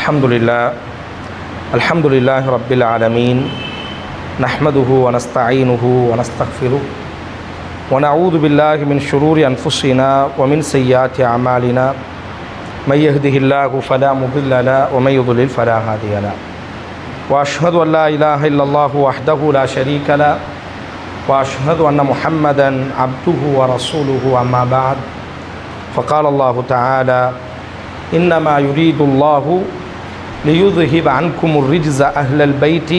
الحمد لله الحمد لله رب العالمين نحمده ونستعينه ونستغفره ونعوذ بالله من شرور أنفسنا ومن سيئات أعمالنا من يهده الله فلا مضل له ومن يضلل فلا هادي له وأشهد أن لا إله إلا الله وحده لا شريك له وأشهد أن محمدا عبده ورسوله أما بعد فقال الله تعالى إنما يريد الله ليذهب عنكم الرجز أهل البيت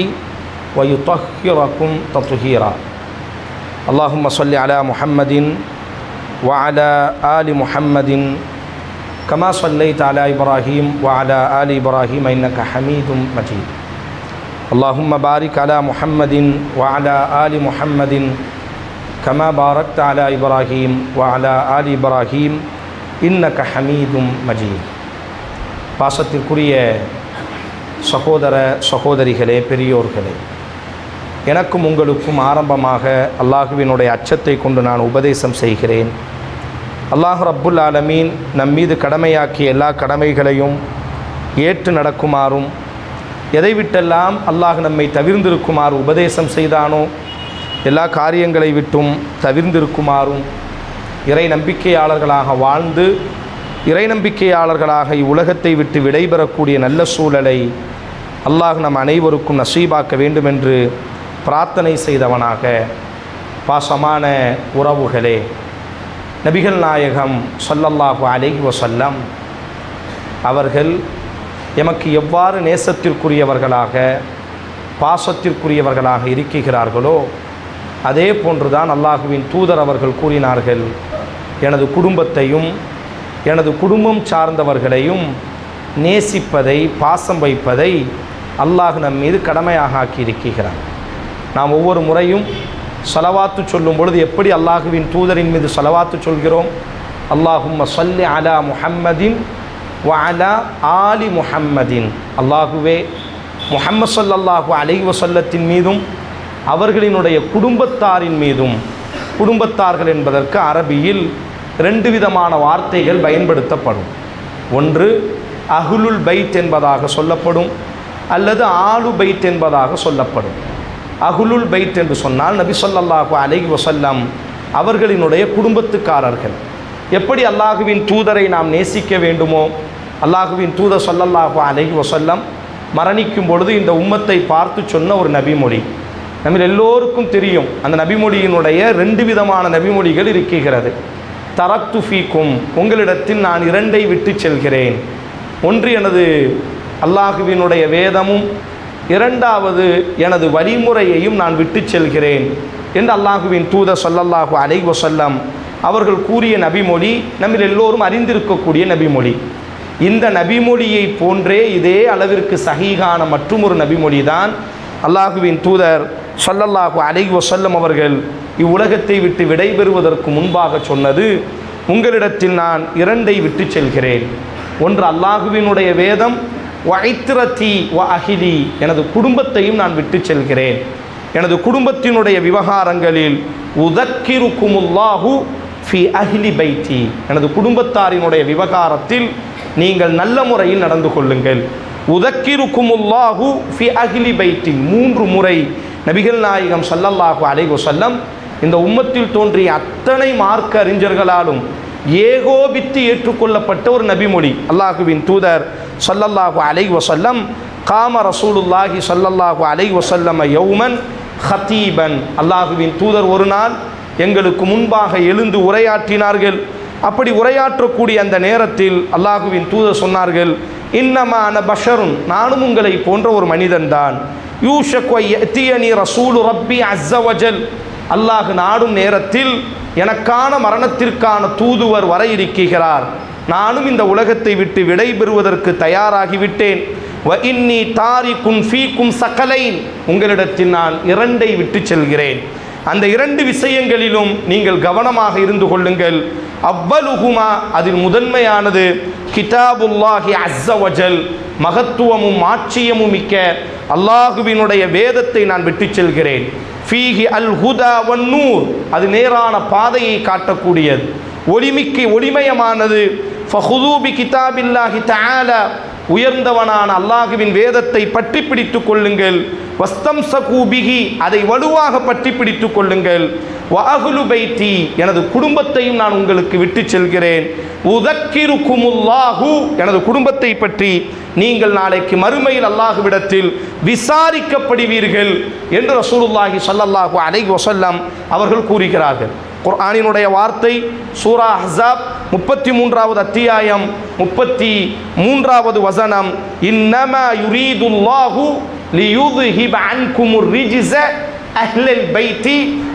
ويطهركم تطهيرا اللهم صل على محمد وعلى آل محمد كما صليت على إبراهيم وعلى آل إبراهيم إنك حميد مجيد اللهم بارك على محمد وعلى آل محمد كما باركت على إبراهيم وعلى آل إبراهيم இன்னக ஹமீதும் மஜீத் பாசத்திற்குரிய சகோதர சகோதரிகளே பெரியோர்களே எனக்கும் உங்களுக்கும் ஆரம்பமாக அல்லாஹுவினுடைய அச்சத்தை கொண்டு நான் உபதேசம் செய்கிறேன் அல்லாஹ் ரப்புல் ஆலமீன் நம் மீது கடமையாக்கிய எல்லா கடமைகளையும் ஏற்று நடக்குமாறும் எதை விட்டெல்லாம் அல்லாஹ் நம்மை தவிர்ந்திருக்குமாறு உபதேசம் செய்தானோ எல்லா காரியங்களை விட்டும் தவிர்ந்திருக்குமாறும் இறை நம்பிக்கையாளர்களாக வாழ்ந்து இறை நம்பிக்கையாளர்களாக இவ்வுலகத்தை விட்டு விடைபெறக்கூடிய நல்ல சூழலை அல்லாஹ் நம் அனைவருக்கும் நசீபாக்க வேண்டும் என்று பிரார்த்தனை செய்தவனாக பாசமான உறவுகளே நபிகள் நாயகம் சொல்லல்லாஹு அலைஹி வசல்லம் அவர்கள் எமக்கு எவ்வாறு நேசத்திற்குரியவர்களாக பாசத்திற்குரியவர்களாக இருக்கிறார்களோ அதே போன்றுதான் அல்லாஹுவின் தூதர் அவர்கள் கூறினார்கள் எனது குடும்பத்தையும் எனது குடும்பம் சார்ந்தவர்களையும் நேசிப்பதை பாசம் வைப்பதை அல்லாஹ் நம் மீது கடமையாக ஆக்கியிருக்கிறார் நாம் ஒவ்வொரு முறையும் சொலவாத்து சொல்லும் பொழுது எப்படி அல்லாஹுவின் தூதரின் மீது சொலவாத்து சொல்கிறோம் அல்லாஹும் சல்லி அலா முஹம்மதின் வ அலா ஆலி முஹம்மதின் அல்லாஹுவே முஹம்மது சொல்லல்லாஹு அலை வசல்லத்தின் மீதும் அவர்களினுடைய குடும்பத்தாரின் மீதும் குடும்பத்தார்கள் என்பதற்கு அரபியில் ரெண்டு விதமான வார்த்தைகள் பயன்படுத்தப்படும் ஒன்று அகுலுல் பைத் என்பதாக சொல்லப்படும் அல்லது ஆலு பைத் என்பதாக சொல்லப்படும் அகுலுல் பைத் என்று சொன்னால் நபி சொல்லல்லாஹு அலைஹி வசல்லம் அவர்களினுடைய குடும்பத்துக்காரர்கள் எப்படி அல்லாஹுவின் தூதரை நாம் நேசிக்க வேண்டுமோ அல்லாஹுவின் தூதர் சொல்லல்லாஹு அலைஹி வசல்லம் மரணிக்கும் பொழுது இந்த உம்மத்தை பார்த்து சொன்ன ஒரு நபிமொழி நம்ம எல்லோருக்கும் தெரியும் அந்த நபிமொழியினுடைய ரெண்டு விதமான நபிமொழிகள் இருக்கிறது தரத்து ஃபீக்கும் உங்களிடத்தில் நான் இரண்டை விட்டு செல்கிறேன் ஒன்று எனது அல்லாஹுவினுடைய வேதமும் இரண்டாவது எனது வழிமுறையையும் நான் விட்டு செல்கிறேன் என்று அல்லாஹுவின் தூத சொல்லல்லாஹு அலை வசல்லம் அவர்கள் கூறிய நபிமொழி நம்ம எல்லோரும் அறிந்திருக்கக்கூடிய நபிமொழி இந்த நபிமொழியை போன்றே இதே அளவிற்கு சகிகான மற்றும் ஒரு நபிமொழி தான் அல்லாஹுவின் தூதர் சொல்லல்லாஹு அலை வசல்லம் அவர்கள் இவ்வுலகத்தை விட்டு விடைபெறுவதற்கு முன்பாக சொன்னது உங்களிடத்தில் நான் இரண்டை விட்டு செல்கிறேன் ஒன்று அல்லாஹுவினுடைய வேதம் வைத்திரத்தி வ அகிலி எனது குடும்பத்தையும் நான் விட்டு செல்கிறேன் எனது குடும்பத்தினுடைய விவகாரங்களில் உதக்கிருக்குமுல்லாஹு ஃபி அஹிலி பைத்தி எனது குடும்பத்தாரினுடைய விவகாரத்தில் நீங்கள் நல்ல முறையில் நடந்து கொள்ளுங்கள் உதக்கிருக்குமுல்லாஹு ஃபி அகிலி பைத்தி மூன்று முறை நபிகள் நாயகம் சல்லல்லாஹு அலை வசல்லம் இந்த உம்மத்தில் தோன்றிய அத்தனை மார்க்க அறிஞர்களாலும் ஏகோபித்து ஏற்றுக்கொள்ளப்பட்ட ஒரு நபிமொழி அல்லாஹுவின் தூதர் சல்லல்லாஹு அலை வசல்லம் காம ரசூலுல்லாஹி சல்லல்லாஹு அலை வசல்லம யௌமன் ஹத்தீபன் அல்லாஹுவின் தூதர் ஒரு நாள் எங்களுக்கு முன்பாக எழுந்து உரையாற்றினார்கள் அப்படி உரையாற்றக்கூடிய அந்த நேரத்தில் அல்லாஹுவின் தூதர் சொன்னார்கள் இன்னமான பஷருன் நானும் உங்களை போன்ற ஒரு மனிதன்தான் யூஷக்வயத்தியனி ரசூலு ரப்பி அஸ்ஸவஜல் அல்லாஹ் நாடும் நேரத்தில் எனக்கான மரணத்திற்கான தூதுவர் வர இருக்கிறார் நானும் இந்த உலகத்தை விட்டு விடை பெறுவதற்கு தயாராகிவிட்டேன் வ இன்னி தாரிக்கும் ஃபீக்கும் சகலைன் உங்களிடத்தில் நான் இரண்டை விட்டு செல்கிறேன் அந்த இரண்டு விஷயங்களிலும் நீங்கள் கவனமாக இருந்து கொள்ளுங்கள் அவ்வலுகுமா அதில் முதன்மையானது கிதாபுல்லாஹி அஸ்ஸவஜல் மகத்துவமும் ஆட்சியமும் மிக்க அல்லாஹுவினுடைய வேதத்தை நான் விட்டு செல்கிறேன் ஃபீஹி அல் ஹுதா வன்னூர் அது நேரான பாதையை காட்டக்கூடியது ஒளிமிக்கு ஒளிமயமானது ஃபஹுதூபி கிதாபில்லாஹி தஆலா உயர்ந்தவனான அல்லாஹுவின் வேதத்தை பற்றி பிடித்துக் கொள்ளுங்கள் வஸ்தம் சகூபிகி அதை வலுவாக பற்றி பிடித்துக் கொள்ளுங்கள் வாகுலு பைத்தி எனது குடும்பத்தையும் நான் உங்களுக்கு விட்டு செல்கிறேன் உதக்கிருக்குமுல்லாஹு எனது குடும்பத்தை பற்றி நீங்கள் நாளைக்கு மறுமையில் அல்லாஹுவிடத்தில் விசாரிக்கப்படுவீர்கள் என்று ரசூலுல்லாஹி ஸல்லல்லாஹு அலைஹி வஸல்லம் அவர்கள் கூறுகிறார்கள் குர்ஆனினுடைய வார்த்தை சூரா அஹ்ஸாப் முப்பத்தி மூன்றாவது அத்தியாயம் முப்பத்தி மூன்றாவது வசனம் இன்னமா யுரீதுல்லாஹு லியுذهب عنكم الرجز أهل البيت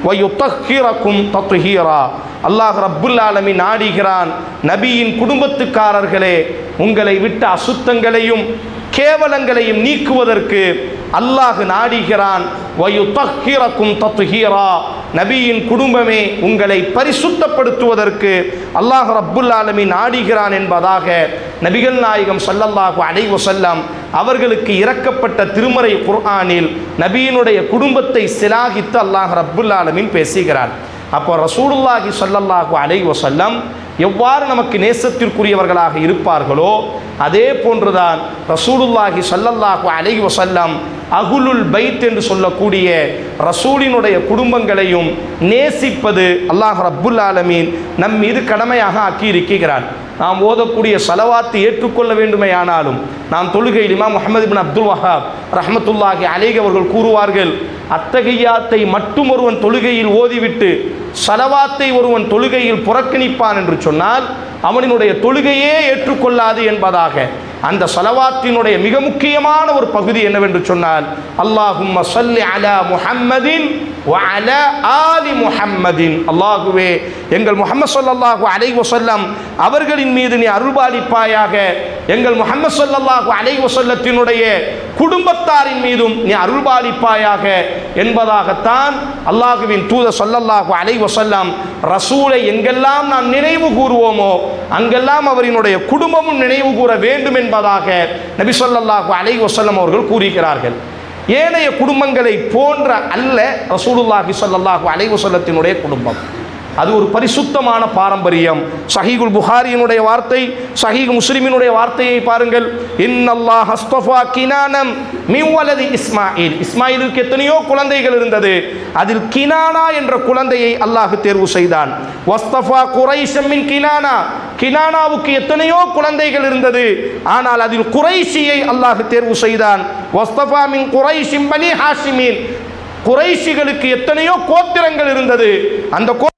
ويطهركم تطهيرا அல்லாஹ் ரப்புல் ஆலமீன் நாடுகிறான் நபியின் குடும்பத்துக்காரர்களே உங்களை விட்ட அசுத்தங்களையும் கேவலங்களையும் நீக்குவதற்கு அல்லாஹ் நாடுகிறான் வயுத்தஹிரக்கும் தத்துஹீரா நபியின் குடும்பமே உங்களை பரிசுத்தப்படுத்துவதற்கு அல்லாஹ் ரப்புல் ஆலமீன் நாடுகிறான் என்பதாக நபிகள் நாயகம் ஸல்லல்லாஹு அலைஹி வஸல்லம் அவர்களுக்கு இறக்கப்பட்ட திருமறை குர்ஆனில் நபியினுடைய குடும்பத்தை சிலாகித்து அல்லாஹ் ரப்புல் ஆலமீன் பேசுகிறான் அப்போ ரசூலுல்லாஹி ஸல்லல்லாஹு அலைஹி வஸல்லம் எவ்வாறு நமக்கு நேசத்திற்குரியவர்களாக இருப்பார்களோ அதே போன்றுதான் ரசூலுல்லாஹி ஸல்லல்லாஹு அலைஹி வஸல்லம் அகுலுல் பைத் என்று சொல்லக்கூடிய ரசூலினுடைய குடும்பங்களையும் நேசிப்பது அல்லாஹ் ரப்புல் ஆலமீன் நம் மீது கடமையாக ஆக்கியிருக்கிறான் நாம் ஓதக்கூடிய சலவாத்து ஏற்றுக்கொள்ள வேண்டுமே ஆனாலும் நாம் தொழுகையில் இமாம் முஹம்மது பின் அப்துல் வஹாப் ரஹமத்துல்லாஹி அலைஹி அவர்கள் கூறுவார்கள் அத்தகையாத்தை மட்டும் ஒருவன் தொழுகையில் ஓதிவிட்டு சலவாத்தை ஒருவன் தொழுகையில் புறக்கணிப்பான் என்று சொன்னால் அவனினுடைய தொழுகையே ஏற்றுக்கொள்ளாது என்பதாக அந்த சலவாத்தினுடைய மிக முக்கியமான ஒரு பகுதி என்னவென்று சொன்னால் அல்லாஹும் சல்லி அலா முஹம்மதின் வஅல ஆலி முஹம்மதின் அல்லாஹுவே எங்கள் முஹம்மது ஸல்லல்லாஹு அலைஹி வஸல்லம் அவர்களின் மீது நீ அருள்பாலிப்பாயாக எங்கள் முஹம்மது ஸல்லல்லாஹு அலைஹி வஸல்லத்தினுடைய குடும்பத்தாரின் மீதும் நீ அருள்பாலிப்பாயாக என்பதாகத்தான் அல்லாஹுவின் தூத ஸல்லல்லாஹு அலைஹி வஸல்லம் ரசூலை எங்கெல்லாம் நாம் நினைவு கூறுவோமோ அங்கெல்லாம் அவரினுடைய குடும்பமும் நினைவு கூற வேண்டும் என்பதாக நபி ஸல்லல்லாஹு அலைஹி வஸல்லம் அவர்கள் கூறுகிறார்கள் ஏனைய குடும்பங்களை போன்ற அல்ல ரசூலுல்லாஹி ஸல்லல்லாஹு அலைஹி வஸல்லத்தினுடைய குடும்பம் அது ஒரு பரிசுத்தமான பாரம்பரியம் சஹீகுல் புகாரியினுடைய வார்த்தை சஹீக் முஸ்லிமினுடைய வார்த்தையை பாருங்கள் இன்னல்லாஹ் ஹஸ்தஃபா கினானம் மிவ்வலதி இஸ்மாயில் இஸ்மாயிலுக்கு எத்தனையோ குழந்தைகள் இருந்தது அதில் கினானா என்ற குழந்தையை அல்லாஹ் தேர்வு செய்தான் வஸ்தஃபா குரைஷம் மின் கினானா கினானாவுக்கு எத்தனையோ குழந்தைகள் இருந்தது ஆனால் அதில் குறைஷியை அல்லாஹ் தேர்வு செய்தான் வஸ்தஃபா மின் குரைஷிம் பனி ஹாஷிமீன் குறைஷிகளுக்கு எத்தனையோ கோத்திரங்கள் இருந்தது அந்த கோ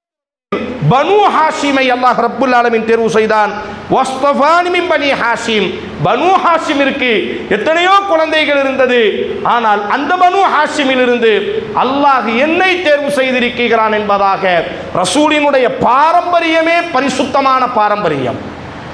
பனு ஹாஷிமை அல்லாஹ் ரப்புல் ஆலமீன் தேர்வு செய்தான் வஸ்தஃபானி மின் பனி ஹாஷிம் பனு ஹாஷிமிற்கு எத்தனையோ குழந்தைகள் இருந்தது ஆனால் அந்த பனு ஹாஷிமில் இருந்து அல்லாஹ் என்னை தேர்வு செய்திருக்கிறான் என்பதாக ரசூலினுடைய பாரம்பரியமே பரிசுத்தமான பாரம்பரியம்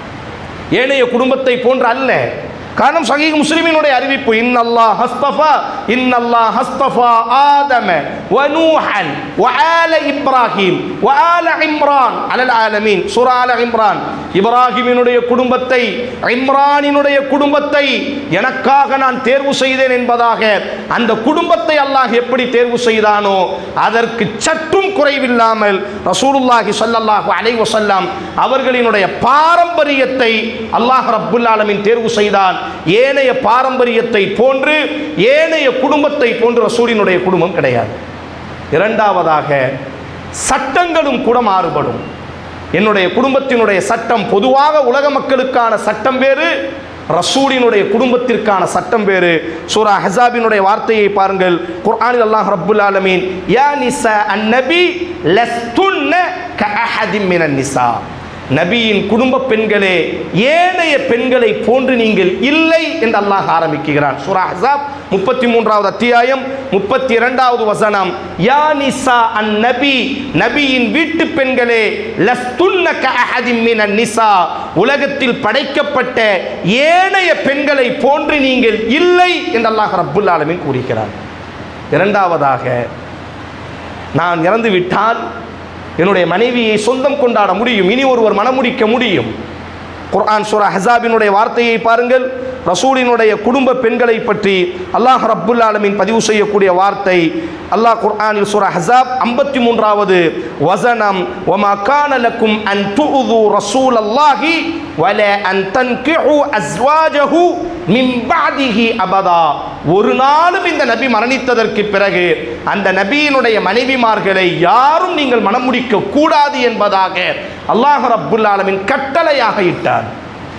ஏனைய குடும்பத்தை போன்று அல்ல காரணம் சஹீஹ் முஸ்லிமினுடைய அறிவிப்பு இன்னல்லாஹ் ஹஸ்தஃபா இன்னல்லாஹ் ஹஸ்தஃபா ஆதம வ நூஹன் வ ஆல இப்ராஹிம் வ ஆல இம்ரான் அலல் ஆலமீன் சூரா ஆல இம்ரான் இப்ராஹிமினுடைய குடும்பத்தை இம்ரானினுடைய குடும்பத்தை எனக்காக நான் தேர்வு செய்தேன் என்பதாக அந்த குடும்பத்தை அல்லாஹ் எப்படி தேர்வு செய்தானோ அதற்கு சற்றும் குறைவில்லாமல் ரசூலுல்லாஹி ஸல்லல்லாஹு அலைஹி வஸல்லம் அவர்களினுடைய பாரம்பரியத்தை அல்லாஹ் ரப்புல் ஆலமீன் தேர்வு செய்தான் ஏனைய பாரம்பரியத்தை போன்று ஏனைய குடும்பத்தை போன்று ரசூலினுடைய குடும்பம் கிடையாது இரண்டாவதாக சட்டங்களும் கூட மாறுபடும் என்னுடைய குடும்பத்தினுடைய சட்டம் பொதுவாக உலக மக்களுக்கான சட்டம் வேறு ரசூலினுடைய குடும்பத்திற்கான சட்டம் வேறு சூரா ஹசாபினுடைய வார்த்தையை பாருங்கள் குர்ஆனில் அல்லாஹ் ரப்புல் ஆலமீன் யா நிசா அந்நபி லஸ்துன்ன கஅஹதின் மினன் நிசா நபியின் குடும்ப பெண்களே ஏனைய பெண்களை போன்று நீங்கள் இல்லை என்று அல்லாஹ் ஆரம்பிக்கிறான் சூரா ஹஸாப் முப்பத்தி மூன்றாவது அத்தியாயம் முப்பத்தி இரண்டாவது வசனம் யா நிசா அன் நபி நபியின் வீட்டு பெண்களே லஸ்துன்ன கஅஹதின் மினன் நிசா உலகத்தில் படைக்கப்பட்ட ஏனைய பெண்களை போன்று நீங்கள் இல்லை என்று அல்லாஹ் ரப்புல் ஆலமீன் கூறுகிறார் இரண்டாவதாக நான் இறந்து விட்டால் என்னுடைய மனைவியை சொந்தம் கொண்டாட முடியும் இனி ஒருவர் மனமுடிக்க முடியும் குர்ஆன் சூரா ஹஸாபினுடைய வார்த்தையை பாருங்கள் ரசூலினுடைய குடும்ப பெண்களை பற்றி அல்லாஹ் ரப்புல் ஆலமீன் பதிவு செய்யக்கூடிய வார்த்தை அல்லாஹ் குர்ஆனில் சூரா ஹஸாப் ஐம்பத்தி மூன்றாவது வசனம் வமா கான லக்கும் அன் துஉது ரசூல் அல்லாஹி வல அன் தன்கிஹு அஸ்வாஜஹு மின் பஅதிஹி அபதா ஒரு நாளும் இந்த நபி மரணித்ததற்கு பிறகு அந்த நபியினுடைய மனைவிமார்களை யாரும் நீங்கள் மனம் முடிக்க கூடாது என்பதாக அல்லாஹ் ரப்புல் ஆலமீன் கட்டளையாக இட்டார்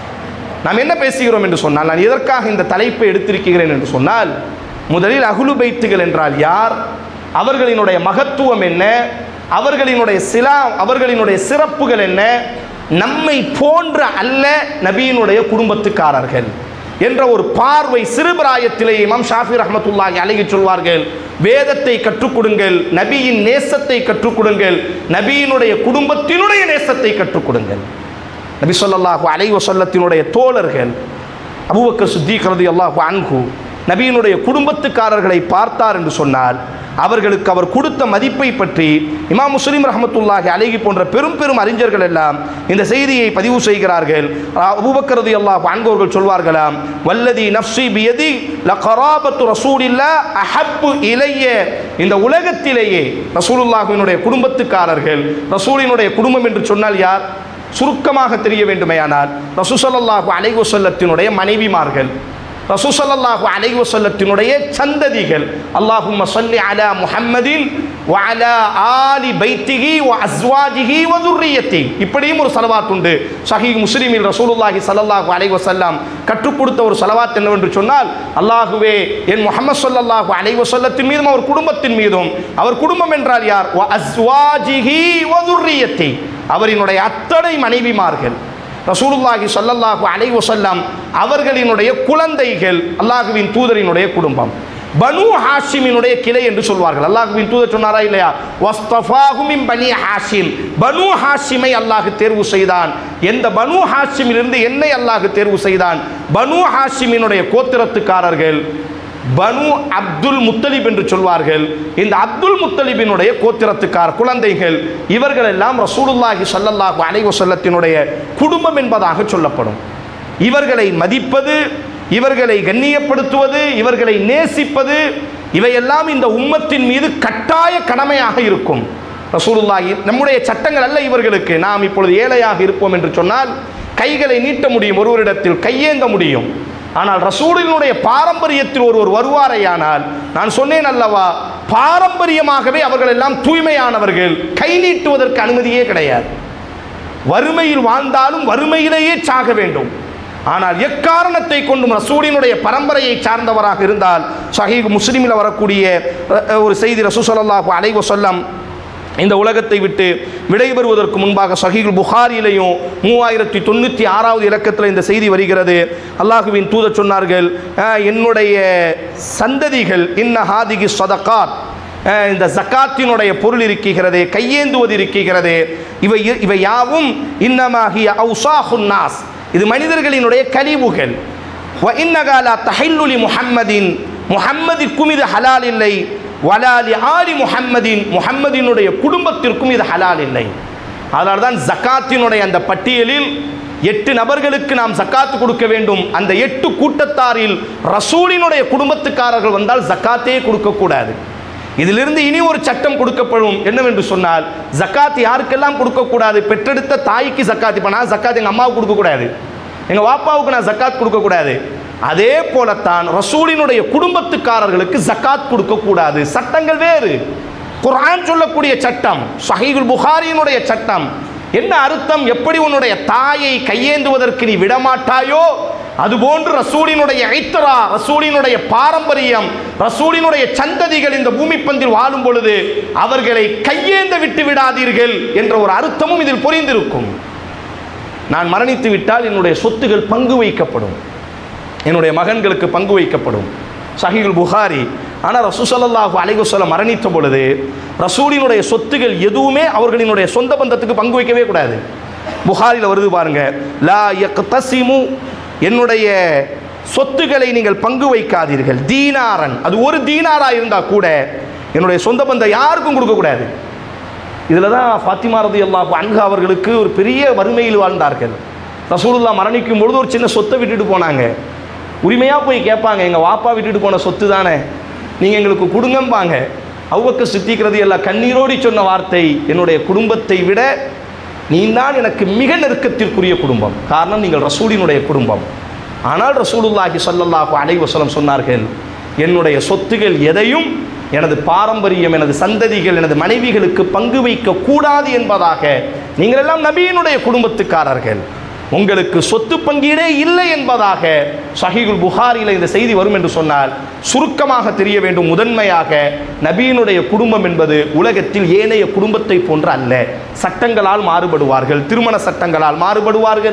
நாம் என்ன பேசுகிறோம் என்று சொன்னால் நான் எதற்காக இந்த தலைப்பை எடுத்திருக்கிறேன் என்று சொன்னால் முதலில் அகுலு பைத்துகள் என்றால் யார் அவர்களினுடைய மகத்துவம் என்ன அவர்களினுடைய சிலா அவர்களினுடைய சிறப்புகள் என்ன நம்மை போன்ற அல்ல நபியினுடைய குடும்பத்துக்காரர்கள் என்ற ஒரு பார்வை சிறுபிராயத்திலே இமாம் ஷாஃபி ரஹமத்துல்லாஹி அழகி சொல்வார்கள் வேதத்தை கற்றுக் கொடுங்கள் நபியின் நேசத்தை கற்றுக் கொடுங்கள் நபியினுடைய குடும்பத்தினுடைய நேசத்தை கற்றுக் கொடுங்கள் நபி ஸல்லல்லாஹு அலைஹி வஸல்லத்தினுடைய தோழர்கள் அபூபக்கர் சித்திக் ரலியல்லாஹு அன்ஹு நபியினுடைய குடும்பத்துக்காரர்களை பார்த்தார் என்று சொன்னால் அவர்களுக்கு அவர் கொடுத்த மதிப்பை பற்றி இமாம் முஸ்லிம் ரஹமத்துல்லாஹி அலைஹி போன்ற பெரும் பெரும் அறிஞர்கள் எல்லாம் இந்த செய்தியை பதிவு செய்கிறார்கள் அபூபக்கர் ரலியல்லாஹு அன்ஹு அவர்கள் சொல்வார்களாம் வல்லதி நஃப்ஸி பியதி லகராபத்து ரசூலில்லா அஹப்பு இலைய இந்த உலகத்திலேயே ரசூலுல்லாஹினுடைய குடும்பத்துக்காரர்கள் ரசூலினுடைய குடும்பம் என்று சொன்னால் யார் சுருக்கமாக தெரிய வேண்டுமேயானால் ரசூசல்லாஹு அலைஹி வஸல்லத்தினுடைய மனைவிமார்கள் ரசூசல்லாஹு அலைஹி வஸல்லத்தினுடைய சந்ததிகள் அல்லாஹும்ம ஸல்லி அலா முஹம்மதின் வஅலா ஆலி பைத்திஹி வ அஸ்வாஜிஹி வ துர்ரிய்யத்தி இப்படியும் ஒரு சலவாத் உண்டு சஹீஹ் முஸ்லிமில் ரசூலுல்லாஹி ஸல்லல்லாஹு அலைஹி வஸல்லம் கற்றுக் கொடுத்த ஒரு சலவாத் என்னவென்று சொன்னால் அல்லாஹுவே என் முஹம்மது ஸல்லல்லாஹு அலைஹி வஸல்லத்தின் மீதும் அவர் குடும்பத்தின் மீதும் அவர் குடும்பம் என்றால் யார் வ அஸ்வாஜிஹி வ துர்ரிய்யத்தி அவரினுடைய அத்தனை மனைவிமார்கள் ரசூலுல்லாஹி ஸல்லல்லாஹு அலைஹி வஸல்லம் அவர்களினுடைய குழந்தைகள் அல்லாஹுவின் தூதரினுடைய குடும்பம் பனு ஹாஷிமினுடைய கிளை என்று சொல்வார்கள் அல்லாஹுவின் தூதர் சொன்னாரா இல்லையா வஸ்தஃபாஹு மின் பனி ஹாஷிம் பனு ஹாஷிமை அல்லாஹ் தேர்வு செய்தான் எந்த பனு ஹாஷிமிலிருந்து என்னை அல்லாஹ் தேர்வு செய்தான் பனு ஹாஷிமினுடைய கோத்திரத்துக்காரர்கள் பனு அப்துல் முத்தலிப் என்று சொல்வார்கள் இந்த அப்துல் முத்தலிபினுடைய கோத்திரத்துக்கார் குழந்தைகள் இவர்கள் எல்லாம் ரசூலுல்லாஹி ஸல்லல்லாஹு அலைஹி வஸல்லத்தினுடைய குடும்பம் என்பதாக சொல்லப்படும் இவர்களை மதிப்பது இவர்களை கண்ணியப்படுத்துவது இவர்களை நேசிப்பது இவையெல்லாம் இந்த உம்மத்தின் மீது கட்டாய கடமையாக இருக்கும் ரசூலுல்லாஹி நம்முடைய சட்டங்கள் அல்ல இவர்களுக்கு நாம் இப்பொழுது ஏழையாக இருப்போம் என்று சொன்னால் கைகளை நீட்ட முடியும் ஒருவரிடத்தில் கையேந்த முடியும் ஆனால் ரசூலினுடைய பாரம்பரியத்தில் ஒருவர் வருவாரையானால் நான் சொன்னேன் அல்லவா பாரம்பரியமாகவே அவர்கள் எல்லாம் தூய்மையானவர்கள் கை நீட்டுவதற்கு அனுமதியே கிடையாது வறுமையில் வாழ்ந்தாலும் வறுமையிலேயே சாக வேண்டும் ஆனால் எக்காரணத்தை கொண்டும் ரசூலினுடைய பரம்பரையை சார்ந்தவராக இருந்தால் சஹீஹ் முஸ்லிமில் வரக்கூடிய அஹ், ஒரு செய்தி ரசூ ஸல்லல்லாஹு அலைஹி வஸல்லம் இந்த உலகத்தை விட்டு விடைபெறுவதற்கு முன்பாக சஹீல் புகாரிலையும் மூவாயிரத்தி தொண்ணூற்றி ஆறாவது இலக்கத்தில் இந்த செய்தி வருகிறது அல்லாஹுவின் தூதர் சொன்னார்கள் "அஹ், என்னுடைய சந்ததிகள் இன்ன ஹாதிகி சதகாத் அஹ், இந்த ஜக்காத்தினுடைய பொருள் இருக்கிறது கையேந்துவது இருக்கிறது இவை இவை யாவும் இன்னமாகிய அவுசாஹுன் நாஸ் இது மனிதர்களினுடைய கழிவுகள் வ இன்னகாலா தஹில்லுலி முஹம்மதின் முஹம்மதிற்கும் இது ஹலால் இல்லை வலாலி ஆலி முஹம்மதின் முஹம்மதினுடைய குடும்பத்திற்கும் இது ஹலால் இல்லை அதனால தான் ஜக்காத்தினுடைய அந்த பட்டியலில் எட்டு நபர்களுக்கு நாம் ஜக்காத்து கொடுக்க வேண்டும் அந்த எட்டு கூட்டத்தாரில் ரசூலினுடைய குடும்பத்துக்காரர்கள் வந்தால் ஜக்காத்தே கொடுக்கக்கூடாது இதிலிருந்து இனி ஒரு சட்டம் கொடுக்கப்படும் என்னவென்று சொன்னால் ஜக்காத் யாருக்கெல்லாம் கொடுக்கக்கூடாது பெற்றெடுத்த தாய்க்கு ஜக்காத் இப்போ நான் ஜக்காத் எங்கள் அம்மாவுக்கு கொடுக்கக்கூடாது எங்கள் வாப்பாவுக்கு நான் ஜக்காத் கொடுக்கக்கூடாது அதே போலத்தான் ரசூலினுடைய குடும்பத்துக்காரர்களுக்கு ஜக்காத் கொடுக்கக்கூடாது சட்டங்கள் வேறு குர்ஆன் சொல்லக்கூடிய சட்டம் சஹீகுல் புகாரியினுடைய சட்டம் என்ன அர்த்தம் எப்படி உன்னுடைய தாயை கையேந்துவதற்கு நீ விடமாட்டாயோ அதுபோன்று ரசூலினுடைய ஐத்தரா ரசூலினுடைய பாரம்பரியம் ரசூலினுடைய சந்ததிகள் இந்த பூமி பந்தில் வாழும் பொழுது அவர்களை கையேந்த விட்டு விடாதீர்கள் என்ற ஒரு அர்த்தமும் இதில் பொரிந்திருக்கும் நான் மரணித்து விட்டால் என்னுடைய சொத்துகள் பங்கு வைக்கப்படும் என்னுடைய மகன்களுக்கு பங்கு வைக்கப்படும் சஹீல் புகாரி ஆனால் ரசூசல்லாஹு அலைகுசல்லம் மரணித்த பொழுது ரசூலினுடைய சொத்துகள் எதுவுமே அவர்களினுடைய சொந்த பந்தத்துக்கு பங்கு வைக்கவே கூடாது புகாரில் வருது பாருங்க லா யக்தசிமு என்னுடைய சொத்துக்களை நீங்கள் பங்கு வைக்காதீர்கள் தீனாரன் அது ஒரு தீனாரா இருந்தால் கூட என்னுடைய சொந்த பந்தம் யாருக்கும் கொடுக்கக்கூடாது இதில் தான் ஃபாத்திமா ரதி அல்லாஹ் அன்ஹா அவர்களுக்கு ஒரு பெரிய வறுமையில் வாழ்ந்தார்கள் ரசூலுல்லா மரணிக்கும் பொழுது ஒரு சின்ன சொத்தை விட்டுட்டு போனாங்க உரிமையாக போய் கேட்பாங்க எங்கள் வாப்பா விட்டுட்டு போன சொத்து தானே நீங்கள் எங்களுக்கு கொடுங்கம்பாங்க அவ்வக்க சித்திக்கிறது எல்லாம் கண்ணீரோடி சொன்ன வார்த்தை என்னுடைய குடும்பத்தை விட நீதான் எனக்கு மிக நெருக்கத்திற்குரிய குடும்பம் காரணம் நீங்கள் ரசூலினுடைய குடும்பம் ஆனால் ரசூலுல்லாஹி ஸல்லல்லாஹு அலைஹி வஸல்லம் சொன்னார்கள் என்னுடைய சொத்துகள் எதையும் எனது பாரம்பரியம் எனது சந்ததிகள் எனது மனைவிகளுக்கு பங்கு வைக்க கூடாது என்பதாக நீங்கள் எல்லாம் நபியினுடைய குடும்பத்துக்காரர்கள் உங்களுக்கு சொத்து பங்கீடே இல்லை என்பதாக சஹீகுல் புகாரியில் இந்த செய்தி வரும் என்று சொன்னால் சுருக்கமாக தெரிய வேண்டும் முதன்மையாக நபியினுடைய குடும்பம் என்பது உலகத்தில் ஏனைய குடும்பத்தை போன்று அல்ல சட்டங்களால் மாறுபடுவார்கள் திருமண சட்டங்களால் மாறுபடுவார்கள்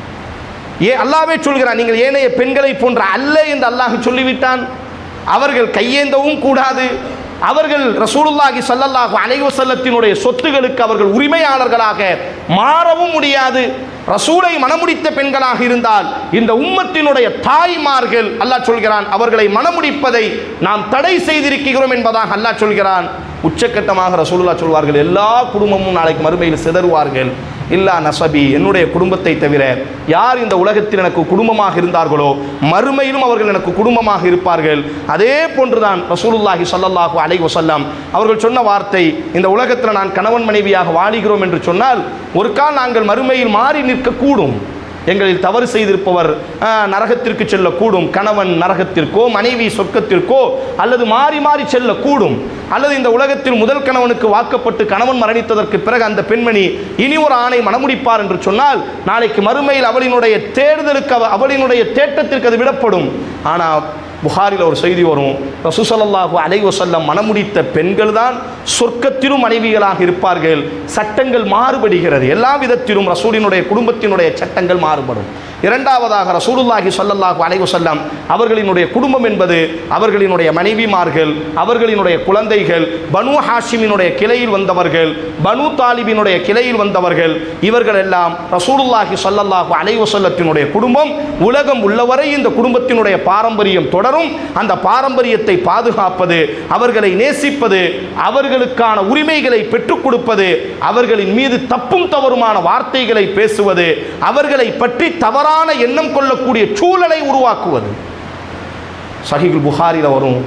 ஏ அல்லாவே சொல்கிறான் நீங்கள் ஏனைய பெண்களை போன்ற அல்ல என்று அல்லாஹ் சொல்லிவிட்டான் அவர்கள் கையேந்தவும் கூடாது அவர்கள் ரசூலுல்லாஹி ஸல்லல்லாஹு அலைஹி வஸல்லத்தினுடைய சொத்துகளுக்கு அவர்கள் உரிமையாளர்களாக மாறவும் முடியாது ரசூலை மணமுடித்த பெண்களாக இருந்தால் இந்த உம்மத்தினுடைய தாய்மார்கள் அல்லாஹ் சொல்கிறான் அவர்களை மணமுடிப்பதை நாம் தடை செய்திருக்கிறோம் என்பதாக அல்லாஹ் சொல்கிறான் உச்சக்கட்டமாக ரசூலுல்லா சொல்வார்கள் எல்லா குடும்பமும் நாளைக்கு மறுமையில் சிதறுவார்கள் இல்லா நசபி என்னுடைய குடும்பத்தை தவிர யார் இந்த உலகத்தில் எனக்கு குடும்பமாக இருந்தார்களோ மறுமையிலும் அவர்கள் எனக்கு குடும்பமாக இருப்பார்கள் அதே போன்றுதான் ரசூலுல்லாஹி ஸல்லல்லாஹு அலைஹி வஸல்லம் அவர்கள் சொன்ன வார்த்தை இந்த உலகத்தில் நான் கணவன் மனைவியாக வாழுகிறோம் என்று சொன்னால் ஒரு கால் நாங்கள் மறுமையில் மாறி நிற்கக்கூடும் எங்களில் தவறு செய்திருப்பவர் ஆ, நரகத்திற்கு செல்லக்கூடும் கணவன் நரகத்திற்கோ மனைவி சொர்க்கத்திற்கோ அல்லது மாறி மாறி செல்லக்கூடும் அல்லது இந்த உலகத்தில் முதல் கணவனுக்கு வாக்கப்பட்டு கணவன் மரணித்ததற்கு பிறகு அந்த பெண்மணி இனி ஒரு ஆணை மணமுடிப்பார் என்று சொன்னால் நாளைக்கு மறுமையில் அவளினுடைய தேடுதலுக்கு அவ- அவளினுடைய தேட்டத்திற்கு அது விடப்படும் ஆனால் புகாரில் ஒரு செய்தி வரும் ரசூசல்லாஹு அலைஹி வஸல்லம் மணமுடித்த பெண்கள் தான் சொர்க்கத்திலும் மனைவிகளாக இருப்பார்கள் சட்டங்கள் மாறுபடுகிறது எல்லா விதத்திலும் ரசூலினுடைய குடும்பத்தினுடைய சட்டங்கள் மாறுபடும் இரண்டாவதாக ரசூலுல்லாஹி ஸல்லல்லாஹு அலைஹி வஸல்லம் அவர்களினுடைய குடும்பம் என்பது அவர்களினுடைய மனைவிமார்கள் அவர்களினுடைய குழந்தைகள் பனு ஹாஷிமினுடைய கிளையில் வந்தவர்கள் பனு தாலிபினுடைய கிளையில் வந்தவர்கள் இவர்கள் எல்லாம் ரசூலுல்லாஹி ஸல்லல்லாஹு அலைஹி வஸல்லத்தினுடைய குடும்பம் உலகம் உள்ளவரை இந்த குடும்பத்தினுடைய பாரம்பரியம் தொடரும் அந்த பாரம்பரியத்தை பாதுகாப்பது அவர்களை நேசிப்பது அவர்களுக்கான உரிமைகளை பெற்றுக் கொடுப்பது அவர்களின் மீது தப்பும் தவறுமான வார்த்தைகளை பேசுவது அவர்களை பற்றி தவறான எண்ணம் கொள்ளக்கூடிய சூழலை உருவாக்குவது சஹிகுல் புகாரில் வரும்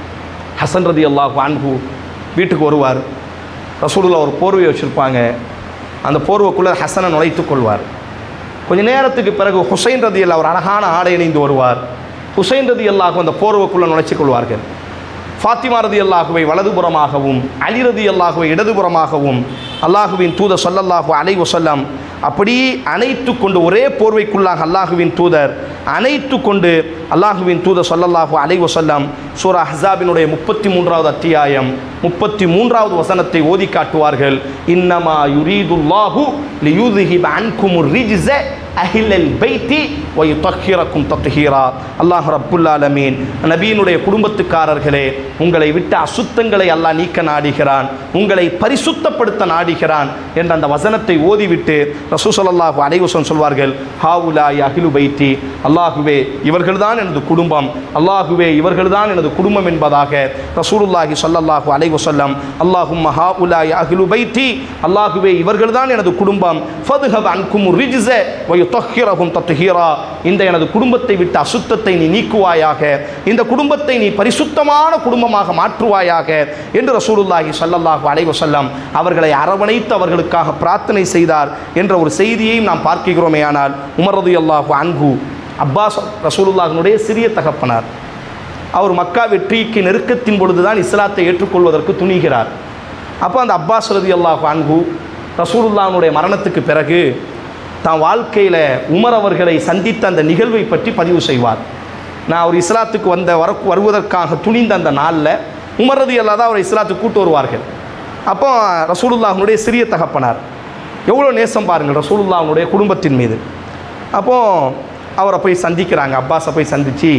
ஹசன் ரதி அல்லாஹ் அன்ஹு வீட்டுக்கு வருவார் ரசூலுல்லா ஒரு போர்வையை வச்சுருப்பாங்க அந்த போர்வைக்குள்ளே ஹசனை நுழைத்துக் கொள்வார் கொஞ்ச நேரத்துக்கு பிறகு ஹுசைன் ரதி அல்லா ஒரு அழகான ஆடை அணிந்து வருவார் ஹுசைன் ரதி அல்லாஹ் அந்த போர்வைக்குள்ளே நுழைச்சிக் கொள்வார்கள் ஃபாத்திமா ரதி அல்லாஹுவை வலதுபுறமாகவும் அலி ரதி அல்லாஹுவை இடதுபுறமாகவும் அல்லாஹுவின் தூதர் ஸல்லல்லாஹு அலைஹி வஸல்லம் அப்படி அணைத்து கொண்டு ஒரே போர்வைக்குள்ளாக அல்லாஹுவின் தூதர் அணைத்து கொண்டு அல்லாஹுவின் தூதர் ஸல்லல்லாஹு அலைஹி வஸல்லம் சூரா அஹ்ஸாபினுடைய முப்பத்தி மூன்றாவது அத்தியாயம் முப்பத்தி மூன்றாவது வசனத்தை ஓதி காட்டுவார்கள் இன்னமா யுரீதுல்லாஹு லியூதிஹிப அன்குமுர் ரிஜ்ஸ அஹிலல் பைத்தி வயுத்தஹிரக்கும் தத்ஹீரா அல்லாஹ் ரப்புல் ஆலமீன் நபியினுடைய குடும்பத்துக்காரர்களே உங்களை விட்ட அசுத்தங்களை அல்லாஹ் நீக்க நாடுகிறான் உங்களை பரிசுத்தப்படுத்த நாடுகிறான் என்ற அந்த வசனத்தை ஓதிவிட்டு ரசூ ஸல்லல்லாஹு அலைஹி வஸல்லம் சொல்வார்கள் ஹாவுலாய் அஹிலு பைத்தி அல்லாஹுவே இவர்கள்தான் எனது குடும்பம் அல்லாஹுவே இவர்கள்தான் எனது குடும்பம் என்பதாக ரசூலுல்லாஹி ஸல்லல்லாஹு அலைஹி வஸல்லம் அல்லாஹும்ம ஹாவுலாய் அஹிலு பைத்தி அல்லாஹுவே இவர்கள்தான் எனது குடும்பம் ஃபதுஹப் அன்கும் ரிஜ்ஸ வயுத்தஹிரஹும் தத்ஹீரா இந்த எனது குடும்பத்தை விட்டு அசுத்தத்தை நீ நீக்குவாயாக இந்த குடும்பத்தை நீ பரிசுத்தமான குடும்பமாக மாற்றுவாயாக என்று ரசூலுல்லாஹி ஸல்லல்லாஹு அலைஹி வஸல்லம் அவர்களை அரவணைத்து அவர்களுக்காக பிரார்த்தனை செய்தார் என்ற ஒரு செய்தியையும் நாம் பார்க்கிறோமே ஆனால் உமர் ரலியல்லாஹு அன்ஹு அப்பாஸ் ரசூலுல்லாஹினுடைய சிறிய தகப்பனார் அவர் மக்கா வெற்றிக்கு நெருக்கத்தின் பொழுதுதான் இஸ்லாத்தை ஏற்றுக்கொள்வதற்கு துணிகிறார் அப்போ அந்த அப்பாஸ் ரதி அல்லாஹ் அன்ஹு ரசூலுல்லாஹனுடைய மரணத்துக்கு பிறகு தான் வாழ்க்கையில் உமர் அவர்களை சந்தித்த அந்த நிகழ்வை பற்றி பதிவு செய்வார் நான் அவர் இஸ்லாத்துக்கு வந்த வர வருவதற்காக துணிந்த அந்த நாளில் உமர் ரதி அல்லா தான் அவரை இஸ்லாத்துக்கு கூட்டு வருவார்கள் அப்போ ரசூலுல்லாஹனுடைய சிறிய தகப்பனார் எவ்வளோ நேசம் பாருங்கள் ரசூலுல்லாஹனுடைய குடும்பத்தின் மீது அப்போ அவரை போய் சந்திக்கிறாங்க அப்பாஸை போய் சந்தித்து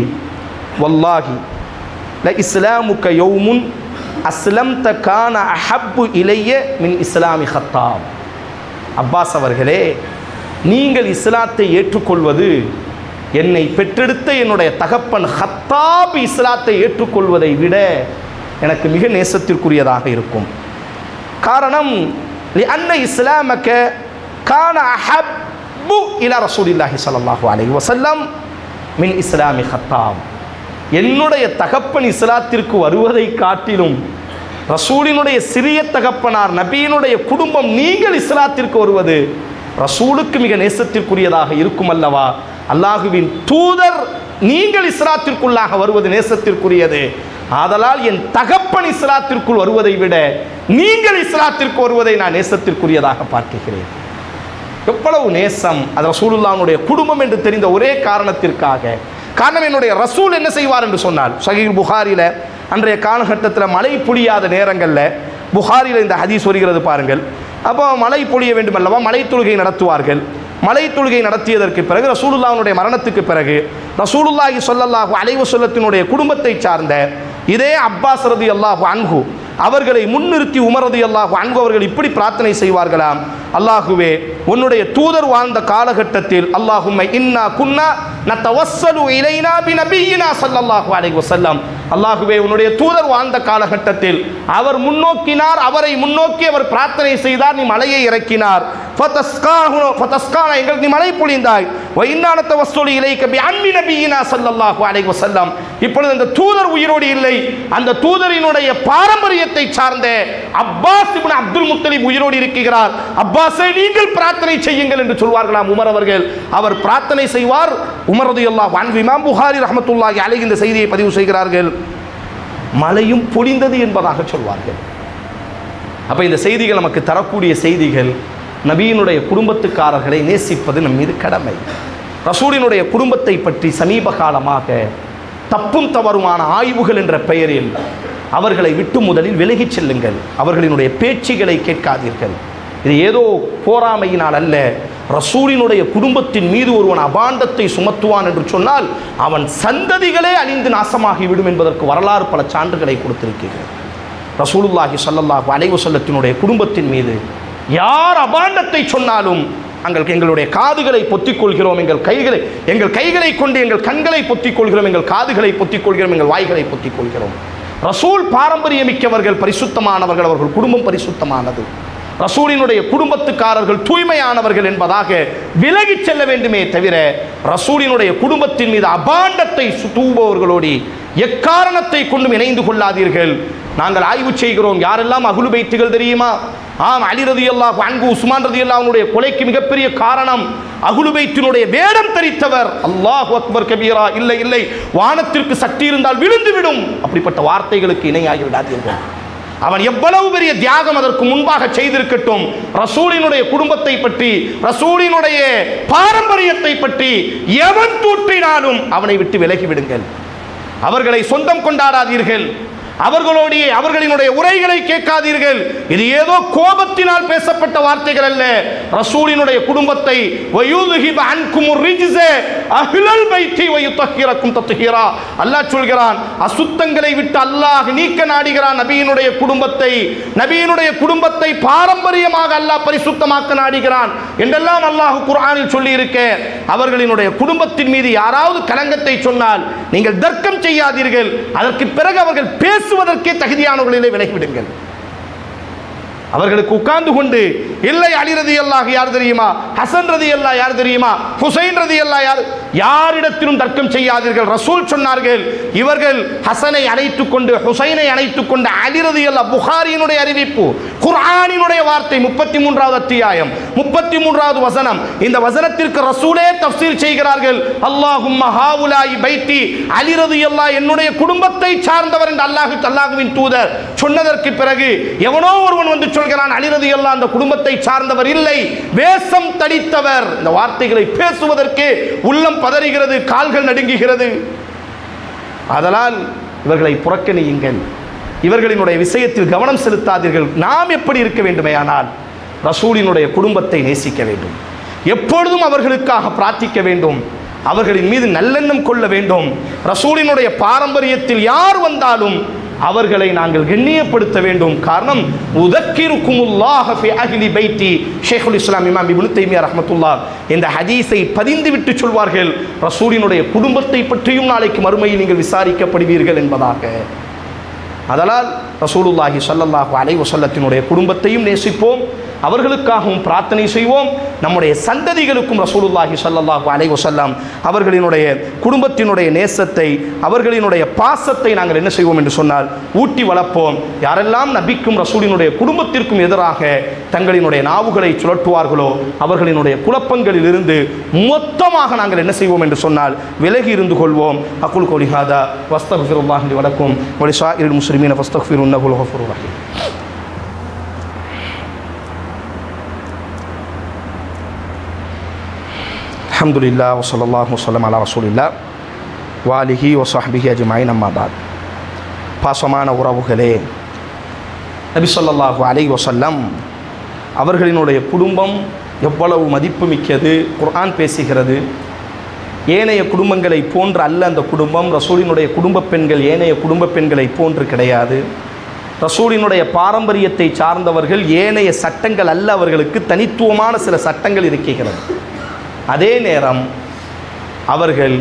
வல்லாஹி ல இஸ்லாமுக்க யௌமுன் அஸ்லம் கான அஹப்பு இலைய மின் இஸ்லாமி ஹத்தாப் அப்பாஸ் அவர்களே நீங்கள் இஸ்லாத்தை ஏற்றுக்கொள்வது என்னை பெற்றெடுத்த என்னுடைய தகப்பன் ஹத்தாப் இஸ்லாத்தை ஏற்றுக்கொள்வதை விட எனக்கு மிக நேசத்திற்குரியதாக இருக்கும் காரணம் அன்ன இஸ்லாமக்க கான அஹப் அஹப்பு இலா ரசூலில்லாஹி ஸல்லல்லாஹு அலைஹி வஸல்லம் மின் இஸ்லாமி ஹத்தாம் என்னுடைய தகப்பன் இஸ்லாத்திற்கு வருவதை காட்டிலும் ரசூலினுடைய சிறிய தகப்பனார் நபியினுடைய குடும்பம் நீங்கள் இஸ்லாத்திற்கு வருவது ரசூலுக்கு மிக நேசத்திற்குரியதாக இருக்கும் அல்லவா அல்லாஹுவின் தூதர் நீங்கள் இஸ்லாத்திற்குள்ளாக வருவது நேசத்திற்குரியது ஆதலால் என் தகப்பன் இஸ்லாத்திற்குள் வருவதை விட நீங்கள் இஸ்லாத்திற்கு வருவதை நான் நேசத்திற்குரியதாக பார்க்கிறேன் எவ்வளவு நேசம் அது ரசூலுல்லாவுடைய குடும்பம் என்று தெரிந்த ஒரே காரணத்திற்காக காரணம் என்னுடைய ரசூல் என்ன செய்வார் என்று சொன்னால் சஹீல் புகாரில அன்றைய காலகட்டத்தில் மழை பொழியாத நேரங்களில் புகாரில இந்த ஹதீஸ் வருகிறது பாருங்கள் அப்போ மழை பொழிய வேண்டும் அல்லவா மழை தொழுகை நடத்துவார்கள் மலை தொழுகை நடத்தியதற்கு பிறகு ரசூலுல்லாவுடைய மரணத்துக்கு பிறகு ரசூலுல்லாஹி சொல்லல்லாஹு அலைவு சொல்லத்தினுடைய குடும்பத்தை சார்ந்த இதே அப்பாஸ் ரதி அல்லாஹு அன்ஹு அவர்களை முன்னிறுத்தி உமரது அல்லாஹு அன்ஹு அவர்கள் இப்படி பிரார்த்தனை செய்வார்களாம் அல்லாஹுவே உன்னுடைய தூதர் வாழ்ந்த காலகட்டத்தில் அல்லாஹும்மை இன்னா குன்னா நத்தவஸ்ஸலு இலைனா பி நபியினா ஸல்லல்லாஹு அலைஹி வஸல்லம் அல்லாஹுவே உன்னுடைய தூதர் வாழ்ந்த காலகட்டத்தில் அவர் முன்னோக்கினார் அவரை முன்னோக்கி அவர் பிரார்த்தனை செய்தார் நீ மலையை இறக்கினார் ஃபதஸ்காஹு ஃபதஸ்கானா எங்களுக்கு நீ மழை பொழிந்தாய் வைன்னான தவஸ்ஸலு இலைக்க பி அம்மி நபியினா ஸல்லல்லாஹு அலைஹி வஸல்லம் இப்பொழுது அந்த தூதர் உயிரோடு இல்லை அந்த தூதரினுடைய பாரம்பரியத்தை சார்ந்த அப்பாஸ் இப்னு அப்துல் முத்தலிப் உயிரோடு இருக்கிறார் அப்பாஸை நீங்கள் பிரார்த்தனை செய்யுங்கள் என்று சொல்வார்களாம் உமர் அவர்கள் அவர் பிரார்த்தனை செய்வார் உமர் ரலியல்லாஹு அன்ஹு இமாம் புகாரி ரஹ்மத்துல்லாஹி அலைஹி இந்த செய்தியை பதிவு செய்கிறார்கள் மழையும் பொழிந்தது என்பதாக சொல்வார்கள் அப்ப இந்த செய்திகள் நமக்கு தரக்கூடிய செய்திகள் நபியினுடைய குடும்பத்துக்காரர்களை நேசிப்பது நம் மீது கடமை ரசூலினுடைய குடும்பத்தை பற்றி சமீப காலமாக தப்பும் தவறுமான ஆய்வுகள் என்ற பெயரில் அவர்களை விட்டு முதலில் விலகிச் செல்லுங்கள் அவர்களினுடைய பேச்சுகளை கேட்காதீர்கள் இது ஏதோ போராமையினால் அல்ல ரசூலினுடைய குடும்பத்தின் மீது ஒருவன் அபாண்டத்தை சுமத்துவான் என்று சொன்னால் அவன் சந்ததிகளே அழிந்து நாசமாகிவிடும் என்பதற்கு வரலாறு பல சான்றுகளை கொடுத்திருக்கிறது ரசூலுல்லாஹி ஸல்லல்லாஹு அலைஹி வஸல்லத்தினுடைய குடும்பத்தின் மீது யார் அபாண்டத்தை சொன்னாலும் அங்கள் எங்களுடைய காதுகளை பொத்திக் கொள்கிறோம் எங்கள் கைகளை எங்கள் கைகளை கொண்டு எங்கள் கண்களை பொத்திக் கொள்கிறோம் எங்கள் காதுகளை பொத்திக் கொள்கிறோம் எங்கள் வாய்களை பொத்திக் கொள்கிறோம் ரசூல் பாரம்பரியமிக்கவர்கள் பரிசுத்தமானவர்கள் அவர்கள் குடும்பம் பரிசுத்தமானது ரசூலினுடைய குடும்பத்துக்காரர்கள் தூய்மையானவர்கள் என்பதாக விலகிச் செல்ல வேண்டுமே தவிர ரசூலினுடைய குடும்பத்தின் மீது அபாண்டத்தை சு- தூவுபவர்களோடு எக்காரணத்தை கொண்டும் இணைந்து கொள்ளாதீர்கள் நாங்கள் ஆய்வு செய்கிறோம் யாரெல்லாம் அகுலு பைத்துகள் தெரியுமா ஆம் அலி ரதி அல்லாஹ் அன்பு உஸ்மான் ரதி அல்லாஹ்வுடைய கொலைக்கு மிகப்பெரிய காரணம் அகுலு பைத்தினுடைய வேடம் தரித்தவர் அல்லாஹ் அக்பர் கபீரா இல்லை இல்லை வானத்திற்கு சக்தி இருந்தால் விழுந்து விடும் அப்படிப்பட்ட வார்த்தைகளுக்கு இணையாகி விடாதீர்கள் அவன் எவ்வளவு பெரிய தியாகம் அதற்கு முன்பாக செய்திருக்கட்டும் ரசூலினுடைய குடும்பத்தை பற்றி ரசூலினுடைய பாரம்பரியத்தை பற்றி எவன் தூற்றினாலும் அவனை விட்டு விலகி விடுங்கள் அவர்களை சொந்தம் கொண்டாடாதீர்கள் அவர்களுடைய அவர்களினுடைய உரைகளை கேட்காதீர்கள் இது ஏதோ கோபத்தினால் பேசப்பட்ட வார்த்தைகள் அல்ல ரசூலினுடைய குடும்பத்தை வயூதுஹிப அன்குமுர் ரிஜ்ஸ அஹ்லல் பைத்தி வயுத்தஹிரக்கும் தத்ஹீரா அல்லாஹ் சொல்கிறான் அசுத்தங்களை விட்டு அல்லாஹ் நீக்க நாடுகிறான் நபியினுடைய குடும்பத்தை நபியினுடைய குடும்பத்தை பாரம்பரியமாக அல்லாஹ் பரிசுத்தமாக்க நாடுகிறான் என்றெல்லாம் அல்லாஹ் குர்ஆனில் சொல்லி இருக்க அவர்களினுடைய குடும்பத்தின் மீது யாராவது கலங்கத்தை சொன்னால் நீங்கள் தர்க்கம் செய்யாதீர்கள் அதற்கு பிறகு அவர்கள் பேசுவதற்கே தகுதியானவர்களிலே விலகிவிடுங்கள் அவர்களுக்கு உட்கார்ந்து கொண்டு இல்லை அலி ரதி அல்லாஹ் யார் தெரியுமா ஹசன் ரதி அல்லாஹ் யார் தெரியுமா ஹுசைன் ரதி அல்லாஹ் யார் யாரிடத்திலும் தர்க்கம் செய்யாதீர்கள் ரசூல் சொன்னார்கள் இவர்கள் ஹசனை அழைத்துக் கொண்டு ஹுசைனை அழைத்துக் கொண்டு அலி ரதி அல்லாஹ் புகாரியினுடைய அறிவிப்பு குர்ஆனினுடைய வார்த்தை முப்பத்தி மூன்றாவது அத்தியாயம் முப்பத்தி மூன்றாவது வசனம் இந்த வசனத்திற்கு ரசூலே தஃசீர் செய்கிறார்கள் அல்லாஹும் ஹாவுலாய் பைத்தி அலி ரதி அல்லாஹ் என்னுடைய குடும்பத்தை சார்ந்தவர் என்று அல்லாஹு அல்லாஹுவின் தூதர் சொன்னதற்கு பிறகு எவனோ ஒருவன் வந்து சொல்கிறான் அலிரதி எல்லாம் அந்த குடும்பத்தை சார்ந்தவர் இல்லை வேஷம் தடித்தவர் இந்த வார்த்தைகளை பேசுவதற்கு உள்ளம் பதறுகிறது கால்கள் நடுங்குகிறது அதனால் இவர்களை புறக்கணியுங்கள் இவர்களினுடைய விஷயத்தில் கவனம் செலுத்தாதீர்கள் நாம் எப்படி இருக்க வேண்டுமேயானால் ரசூலினுடைய குடும்பத்தை நேசிக்க வேண்டும் எப்பொழுதும் அவர்களுக்காக பிரார்த்திக்க வேண்டும் அவர்களின் மீது நல்லெண்ணம் கொள்ள வேண்டும் ரசூலினுடைய பாரம்பரியத்தில் யார் வந்தாலும் அவர்களை நாங்கள் கண்ணியப்படுத்த வேண்டும் காரணம் உதக்கிருக்குமுல்லாஹ ஃபி அஹ்லி பைத்தி ஷேகுல் இஸ்லாம் இமாம் இப்னு தைமியா ரஹ்மத்துல்லாஹ் இந்த ஹதீஸை பதிந்து விட்டு சொல்வார்கள் ரசூலினுடைய குடும்பத்தை பற்றியும் நாளைக்கு மறுமையில் நீங்கள் விசாரிக்கப்படுவீர்கள் என்பதாக அதனால் ரசூலுல்லாஹி ஸல்லல்லாஹு அலைஹி வஸல்லத்தினுடைய குடும்பத்தையும் நேசிப்போம் அவர்களுக்காகவும் பிரார்த்தனை செய்வோம் நம்முடைய சந்ததிகளுக்கும் ரசூலுல்லாஹி ஸல்லல்லாஹு அலைஹி வஸல்லம் அவர்களினுடைய குடும்பத்தினுடைய நேசத்தை அவர்களினுடைய பாசத்தை நாங்கள் என்ன செய்வோம் என்று சொன்னால் ஊட்டி வளர்ப்போம் யாரெல்லாம் நபிக்கும் ரசூலினுடைய குடும்பத்திற்கும் எதிராக தங்களினுடைய நாவுகளை சுழற்றுவார்களோ அவர்களினுடைய குழப்பங்களில் இருந்து மொத்தமாக நாங்கள் என்ன செய்வோம் என்று சொன்னால் விலகி இருந்து கொள்வோம் அக்குல் கோலி ஹாதா வஸ்தகுஃபிருல்லாஹி வலக்கும் ஒலிஷா இரு முஸ்லிமீன வஸ்தகுஃபிரு இன்னகுல் கஃபூர் ரஹீம் அல்ஹம்துலில்லாஹ் வஸல்லல்லாஹு வஸல்லம் அலா ரசூலில்லாஹ் வாலிஹி வஸஹ்பிஹி அஜ்மாயின் அம்மா பாத் பாசமான உறவுகளே நபி ஸல்லல்லாஹு அலைஹி வஸல்லம் அவர்களினுடைய குடும்பம் எவ்வளவு மதிப்புமிக்கது குர்ஆன் பேசுகிறது ஏனைய குடும்பங்களை போன்று அல்ல அந்த குடும்பம் ரசூலினுடைய குடும்ப பெண்கள் ஏனைய குடும்ப பெண்களை போன்று கிடையாது ரசூலினுடைய பாரம்பரியத்தை சார்ந்தவர்கள் ஏனைய சட்டங்கள் அல்ல அவர்களுக்கு தனித்துவமான சில சட்டங்கள் இருக்கிறது அதே நேரம் அவர்கள்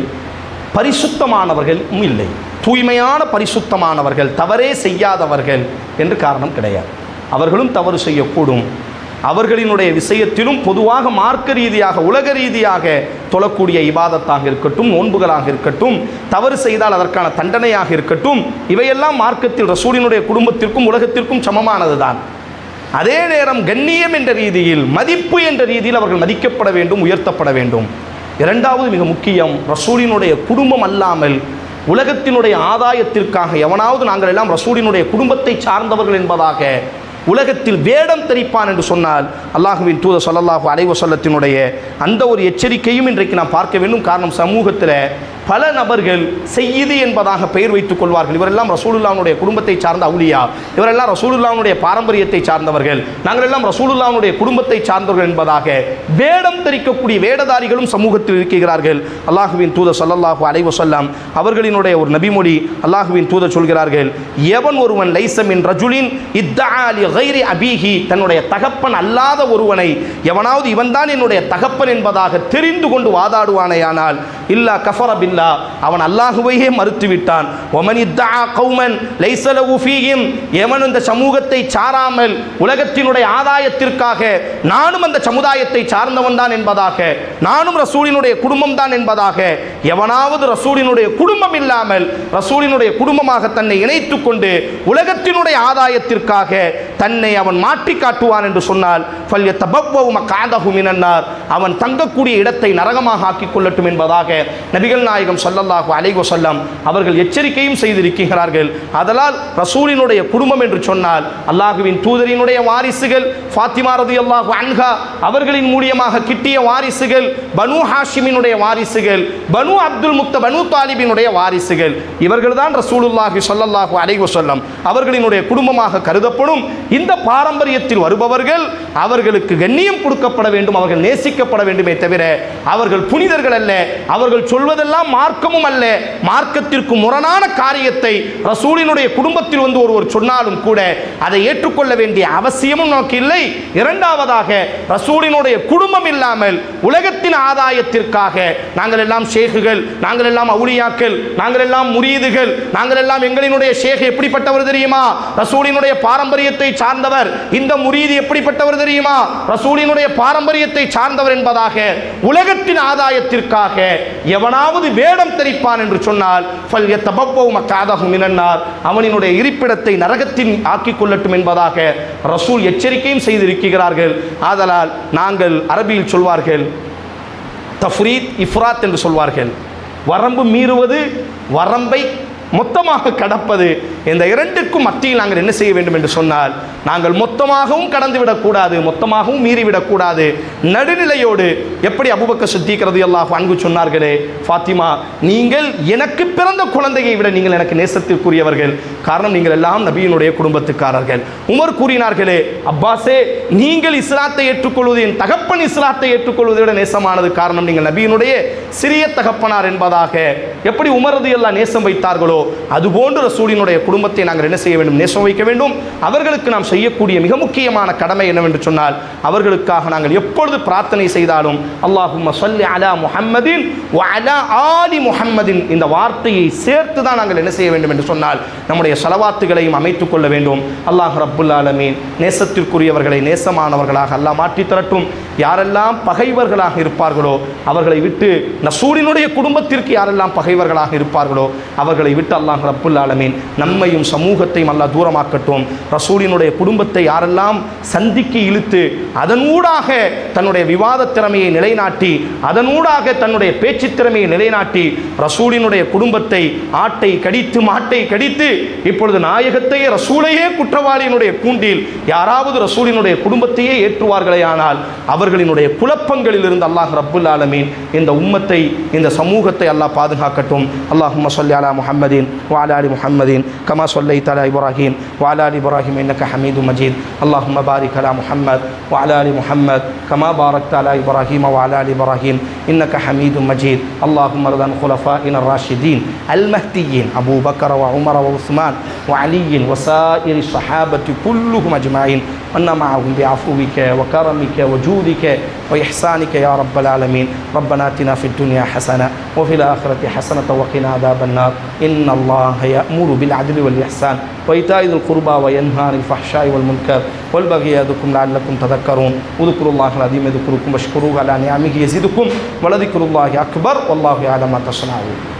பரிசுத்தமானவர்களும் இல்லை தூய்மையான பரிசுத்தமானவர்கள் தவறே செய்யாதவர்கள் என்று காரணம் கிடையாது அவர்களும் தவறு செய்யக்கூடும் அவர்களினுடைய விஷயத்திலும் பொதுவாக மார்க்க ரீதியாக உலக ரீதியாக தொழக்கூடிய இபாதத்தாக இருக்கட்டும் நோன்புகளாக இருக்கட்டும் தவறு செய்தால் அதற்கான தண்டனையாக இருக்கட்டும் இவையெல்லாம் மார்க்கத்தில் ரசூலினுடைய குடும்பத்திற்கும் உலகத்திற்கும் சமமானதுதான் அதே நேரம் கண்ணியம் என்ற ரீதியில் மதிப்பு என்ற ரீதியில் அவர்கள் மதிக்கப்பட வேண்டும் உயர்த்தப்பட வேண்டும் இரண்டாவது மிக முக்கியம் ரசூலினுடைய குடும்பம் அல்லாமல் உலகத்தினுடைய ஆதாயத்திற்காக எவனாவது நாங்கள் எல்லாம் ரசூலினுடைய குடும்பத்தை சார்ந்தவர்கள் என்பதாக உலகத்தில் வேடம் தெரிப்பான் என்று சொன்னால் அல்லாஹுவின் தூத சொல்லல்லாஹு அலைவசல்லத்தினுடைய அந்த ஒரு எச்சரிக்கையும் இன்றைக்கு நாம் பார்க்க வேண்டும் காரணம் சமூகத்தில் பல நபர்கள் செய்யுது என்பதாக பெயர் வைத்துக் கொள்வார்கள் இவரெல்லாம் ரசூலுல்லாவுடைய குடும்பத்தை சார்ந்த அவுலியா இவரெல்லாம் ரசூலுல்லாவுடைய பாரம்பரியத்தை சார்ந்தவர்கள் நாங்கள் எல்லாம் ரசூலுல்லாவுடைய குடும்பத்தை சார்ந்தவர்கள் என்பதாக வேடம் தரிக்கக்கூடிய வேடதாரிகளும் சமூகத்தில் இருக்கிறார்கள் அல்லாஹுவின் தூத சொல்லல்லாஹு அலைவசல்லாம் அவர்களினுடைய ஒரு நபிமொழி அல்லாஹுவின் தூத சொல்கிறார்கள் எவன் ஒருவன் லைசமின் ரஜுலின் இத்தாலி கைரி அபீஹி தன்னுடைய தகப்பன் அல்லாத ஒருவனை எவனாவது இவன்தான் என்னுடைய தகப்பன் என்பதாக தெரிந்து கொண்டு வாதாடுவானேயானால் இல்லா கஃபர பில்லா அவன் அல்லாஹுவையே மறுத்துவிட்டான் ஒமன் இத்தா கௌமன் லைசலவு ஃபீஹிம் எவன் இந்த சமூகத்தை சாராமல் உலகத்தினுடைய ஆதாயத்திற்காக நானும் அந்த சமுதாயத்தை சார்ந்தவன் தான் என்பதாக நானும் ரசூலினுடைய குடும்பம் தான் என்பதாக எவனாவது ரசூலினுடைய குடும்பம் இல்லாமல் ரசூலினுடைய குடும்பமாக தன்னை இணைத்துக் கொண்டு உலகத்தினுடைய ஆதாயத்திற்காக தன்னை அவன் மாற்றி காட்டுவான் என்று சொன்னால் ஃபல்ய தபவ்வவு மக்காதஹு மினன்னார் அவன் தங்கக்கூடிய இடத்தை நரகமாக ஆக்கிக் கொள்ளட்டும் என்பதாக நபிகள் நாயகம் ஸல்லல்லாஹு அலைஹி வஸல்லம் அவர்கள் எச்சரிக்கையும் செய்திருக்கிறார்கள் அதனால் ரசூலினுடைய குடும்பம் என்று சொன்னால் அல்லாஹுவின் தூதரினுடைய வாரிசுகள் ஃபாத்திமா ரதியல்லாஹு அன்ஹா அவர்களின் மூலியமாக கிட்டிய வாரிசுகள் பனு ஹாஷிமினுடைய வாரிசுகள் பனு அப்துல் முக்த பனு தாலிபினுடைய வாரிசுகள் இவர்கள்தான் ரசூலுல்லாஹி ஸல்லல்லாஹு அலைஹி வஸல்லம் அவர்களினுடைய குடும்பமாக கருதப்படும் இந்த பாரம்பரியத்தில் வருபவர்கள் அவர்களுக்கு கண்ணியம் கொடுக்கப்பட வேண்டும் அவர்கள் நேசிக்கப்பட வேண்டுமே தவிர அவர்கள் புனிதர்கள் அல்ல அவர்கள் சொல்வதெல்லாம் மார்க்கமும் அல்ல மார்க்கத்திற்கு முரணான காரியத்தை ரசூலினுடைய குடும்பத்தில் வந்து ஒருவர் சொன்னாலும் கூட அதை ஏற்றுக்கொள்ள வேண்டிய அவசியமும் நமக்கு இல்லை இரண்டாவதாக ரசூலினுடைய குடும்பம் இல்லாமல் உலகத்தின் ஆதாயத்திற்காக நாங்கள் எல்லாம் ஷேகுகள் நாங்கள் எல்லாம் அவுலியாக்கள் நாங்கள் எல்லாம் முரீதுகள் நாங்கள் எல்லாம் எங்களினுடைய ஷேக் எப்படிப்பட்டவர் தெரியுமா ரசூலினுடைய பாரம்பரியத்தை சார்ந்தவர் இந்த முரீது எப்படிப்பட்டவர் தெரியுமா ரசூலினுடைய பாரம்பரியத்தை சார்ந்தவர் என்பதாக உலகத்தின் ஆதாயத்திற்காக எவனாவது வேடம் தெரிப்பான் என்று சொன்னால் ஃபல் யத்தபவ்வவு மக்காதஹு மினன்னார் அவனினுடைய இருப்பிடத்தை நரகத்தின் ஆக்கிக் கொள்ளட்டும் என்பதாக ரசூல் எச்சரிக்கையும் செய்திருக்கிறார்கள் ஆதலால் நாங்கள் அரபியில் சொல்வார்கள் தஃப்ரீத் இஃப்ராத் என்று சொல்வார்கள் வரம்பு மீறுவது வரம்பை மொத்தமாக கடப்பது இந்த இரண்டுக்கும் மத்தியில் நாங்கள் என்ன செய்ய வேண்டும் என்று சொன்னால் நாங்கள் மொத்தமாகவும் கடந்து விடக்கூடாது மொத்தமாகவும் மீறிவிடக்கூடாது நடுநிலையோடு எப்படி அபுபக்க சித்திக்கிறது அல்லாஹ் அன்பு சொன்னார்களே ஃபாத்திமா நீங்கள் எனக்கு பிறந்த குழந்தையை விட நீங்கள் எனக்கு நேசத்திற்குரியவர்கள் காரணம் நீங்கள் எல்லாம் நபியினுடைய குடும்பத்துக்காரர்கள் உமர் கூறினார்களே அப்பாஸே நீங்கள் இஸ்லாத்தை ஏற்றுக்கொள்வது என் தகப்பன் இஸ்லாத்தை ஏற்றுக்கொள்வதை விட நேசமானது காரணம் நீங்கள் நபியினுடைய சிறிய தகப்பனார் என்பதாக எப்படி உமரது எல்லாம் நேசம் வைத்தார்களோ அதுபோன்று ரசூலினுடைய குடும்ப குடும்பத்தை நாங்கள் என்ன செய்ய வேண்டும் நேசம் வைக்க வேண்டும் அவர்களுக்கு நாம் செய்யக்கூடிய மிக முக்கியமான கடமை என்னவென்று சொன்னால் அவர்களுக்காக நாங்கள் எப்பொழுது பிரார்த்தனை செய்தாலும் அல்லாஹும்ம சொல்லி அலா முஹம்மதின் வ அலா ஆலி முஹம்மதின் இந்த வார்த்தையை சேர்த்து தான் நாங்கள் என்ன செய்ய வேண்டும் என்று சொன்னால் நம்முடைய செலவாத்துகளையும் அமைத்துக் கொள்ள வேண்டும் அல்லாஹ் ரப்புல் ஆலமீன் நேசத்திற்குரியவர்களை நேசமானவர்களாக அல்லாஹ் மாற்றி தரட்டும் யாரெல்லாம் பகைவர்களாக இருப்பார்களோ அவர்களை விட்டு நசூரினுடைய குடும்பத்திற்கு யாரெல்லாம் பகைவர்களாக இருப்பார்களோ அவர்களை விட்டு அல்லாஹ் ரப்புல் ஆலமீன் நம்மையும் சமூகத்தையும் அல்லாஹ் தூரமாக்கட்டும் ரசூலினுடைய குடும்பத்தை யாரெல்லாம் சந்திக்கு இழுத்து அதனூடாக தன்னுடைய விவாத திறமையை நிலைநாட்டி அதனூடாக தன்னுடைய பேச்சு திறமையை நிலைநாட்டி ரசூலினுடைய குடும்பத்தை ஆட்டை கடித்து மாட்டை கடித்து இப்பொழுது நாயகத்தையே ரசூலையே குற்றவாளியினுடைய கூண்டில் யாராவது ரசூலினுடைய குடும்பத்தையே ஏற்றுவார்களே ஆனால் அவர்களினுடைய குழப்பங்களில் இருந்து அல்லாஹ் ரப்புல் ஆலமீன் இந்த உம்மத்தை இந்த சமூகத்தை அல்லாஹ் பாதுகாக்கட்டும் அல்லாஹும்ம சொல்லி அலா முஹம்மதின் வாலா அலி முஹம்மதின் கமா சொல்லை தலா இப்ராஹிம் வாலா அலி இப்ராஹிம் இன்னக்க ஹமீது மஜீத் அல்லாஹும்ம பாரிக் அலா முஹம்மத் வாலா அலி முஹம்மத் கமா பாரக் அலா இப்ராஹிம் வாலா அலி இப்ராஹிம் இன்னக்க ஹமீது மஜீத் اللهم ارض عن خلفائنا الراشدين المهديين ابو بكر وعمر وعثمان وعلي وسائر الصحابه كلهم اجمعين وأنا معهم بعفوك وكرمك وجودك وإحسانك يا رب العالمين ربنا آتنا في الدنيا حسنة وفي الآخرة حسنة وقنا عذاب النار إن الله يأمر بالعدل والإحسان وإيتاء ذي القربى وينهى عن الفحشاء والمنكر والبغي يعظكم لعلكم تذكرون واذكروا الله العظيم يذكركم واشكروه على نعمه يزدكم ولذكر الله أكبر والله يعلم ما تصنعون